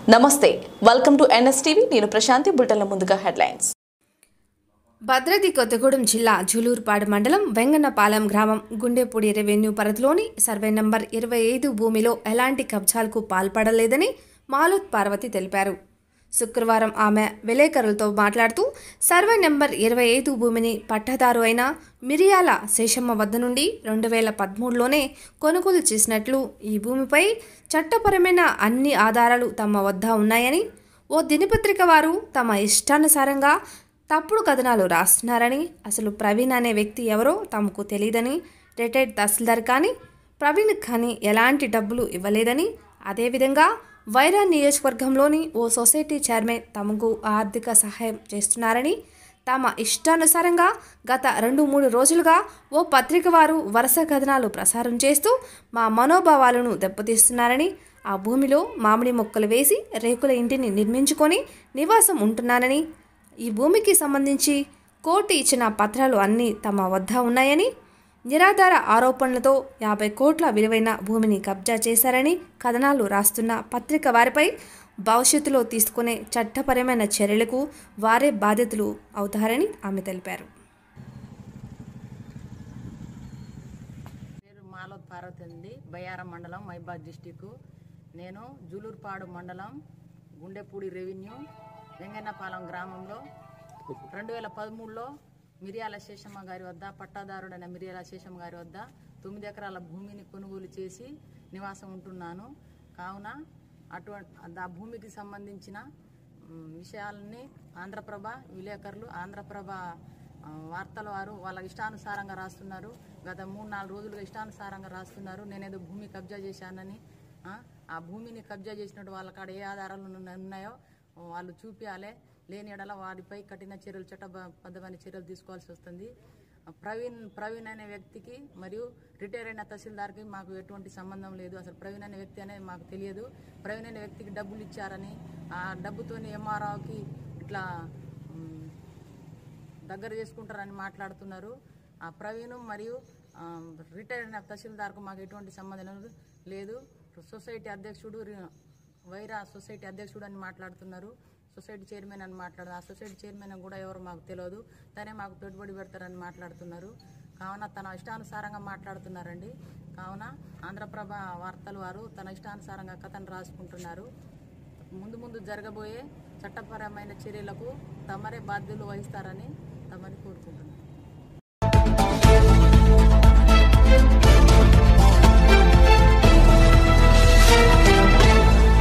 నమస్తే welcome to NSTV నేను ప్రశాంతి బుల్టన్ల ముందుగా హెడ్లైన్స్ భద్రాద్రి కొత్తగూడెం జిల్లా జులూరుపాడు మండలం వెంగన్నపాలెం గ్రామం గుండెపూడి రెవెన్యూ పరిధిలోని సర్వే నంబర్ ఇరవై ఐదు భూమిలో ఎలాంటి కబ్జాలకు పాల్పడలేదని మాలోత్ పార్వతి తెలిపారు శుక్రవారం ఆమె విలేకరులతో మాట్లాడుతూ సర్వే నెంబర్ ఇరవై ఐదు భూమిని పట్టాదారు అయిన మిరియాల శేషమ్మ వద్ద నుండి రెండు వేల పదమూడులోనే కొనుగోలు చేసినట్లు ఈ భూమిపై చట్టపరమైన అన్ని ఆధారాలు తమ వద్ద ఉన్నాయని ఓ దినపత్రిక వారు తమ ఇష్టానుసారంగా తప్పుడు కథనాలు రాస్తున్నారని అసలు ప్రవీణ్ అనే వ్యక్తి ఎవరో తమకు తెలియదని రిటైర్డ్ తహసీల్దార్ కానీ ప్రవీణ్ కానీ ఎలాంటి డబ్బులు ఇవ్వలేదని అదేవిధంగా వైరా నియోజకవర్గంలోని ఓ సొసైటీ చైర్మన్ తమకు ఆర్థిక సహాయం చేస్తున్నారని తమ ఇష్టానుసారంగా గత రెండు మూడు రోజులుగా ఓ పత్రిక వారు వరుస కథనాలు ప్రసారం చేస్తూ మా మనోభావాలను దెబ్బతీస్తున్నారని ఆ భూమిలో మామిడి మొక్కలు వేసి రేకుల ఇంటిని నిర్మించుకొని నివాసం ఉంటున్నానని ఈ భూమికి సంబంధించి కోర్టు ఇచ్చిన పత్రాలు అన్నీ తమ వద్ద ఉన్నాయని నిరాధార ఆరోపణలతో యాభై కోట్ల విలువైన భూమిని కబ్జా చేశారని కథనాలు రాస్తున్న పత్రిక వారిపై భవిష్యత్తులో తీసుకునే చట్టపరమైన చర్యలకు వారే బాధ్యతలు అవుతారని ఆమె తెలిపారు పేరు మాలోత్ పార్వతి అండి బయ్యారం మండలం మైబాద్ డిస్టిక్ నేను జూలూరుపాడు మండలం గుండెపూడి రెవెన్యూ వెంగన్నపాలెం గ్రామంలో రెండు వేల పదమూడులో మిరియాల శేషమ్మ గారి వద్ద పట్టాదారుడైన మిరియాల శేషమ్మ గారి వద్ద తొమ్మిది ఎకరాల భూమిని కొనుగోలు చేసి నివాసం ఉంటున్నాను కావున అటువంటి ఆ భూమికి సంబంధించిన మ్, విషయాలని ఆంధ్రప్రభ విలేకరులు ఆంధ్రప్రభ ఆ, వార్తల వారు వాళ్ళ ఇష్టానుసారంగా రాస్తున్నారు గత మూడు నాలుగు రోజులుగా ఇష్టానుసారంగా రాస్తున్నారు నేనేదో భూమి కబ్జా చేశానని ఆ, ఆ భూమిని కబ్జా చేసినట్టు వాళ్ళ కాడ ఏ ఆధారాలు ఉన్న- ఉన్నాయో వాళ్ళు చూపించాలి లేని ఎడల వారిపై కఠిన చర్యలు చట్టబద్ధమైన చర్యలు తీసుకోవాల్సి వస్తుంది ప్రవీణ్ ప్రవీణ్ అనే వ్యక్తికి మరియు రిటైర్ అయిన తహసీల్దార్కి మాకు ఎటువంటి సంబంధం లేదు అసలు ప్రవీణ్ అనే వ్యక్తి అనేది మాకు తెలియదు ప్రవీణ్ అనే వ్యక్తికి డబ్బులు ఇచ్చారని ఆ డబ్బుతోని ఎంఆర్ఓకి ఇట్లా మ్, దగ్గర చేసుకుంటారని మాట్లాడుతున్నారు ఆ ప్రవీణ్ మరియు ఆ, రిటైర్ అయిన తహసీల్దార్కు మాకు ఎటువంటి సంబంధం లేదు సొసైటీ అధ్యక్షుడు రి- వైరా సొసైటీ అధ్యక్షుడు అని మాట్లాడుతున్నారు సొసైటీ చైర్మన్ అని మాట్లాడు ఆ సొసైటీ చైర్మన్ కూడా ఎవరు మాకు తెలియదు తనే మాకు పెట్టుబడి పెడతారని మాట్లాడుతున్నారు కావున తన ఇష్టానుసారంగా మాట్లాడుతున్నారండి కావున ఆంధ్రప్రభ వార్తలు వారు తన ఇష్టానుసారంగా కథను రాసుకుంటున్నారు ముందు ముందు జరగబోయే చట్టపరమైన చర్యలకు తమరే బాధ్యులు వహిస్తారని తమని కోరుకుంటున్నారు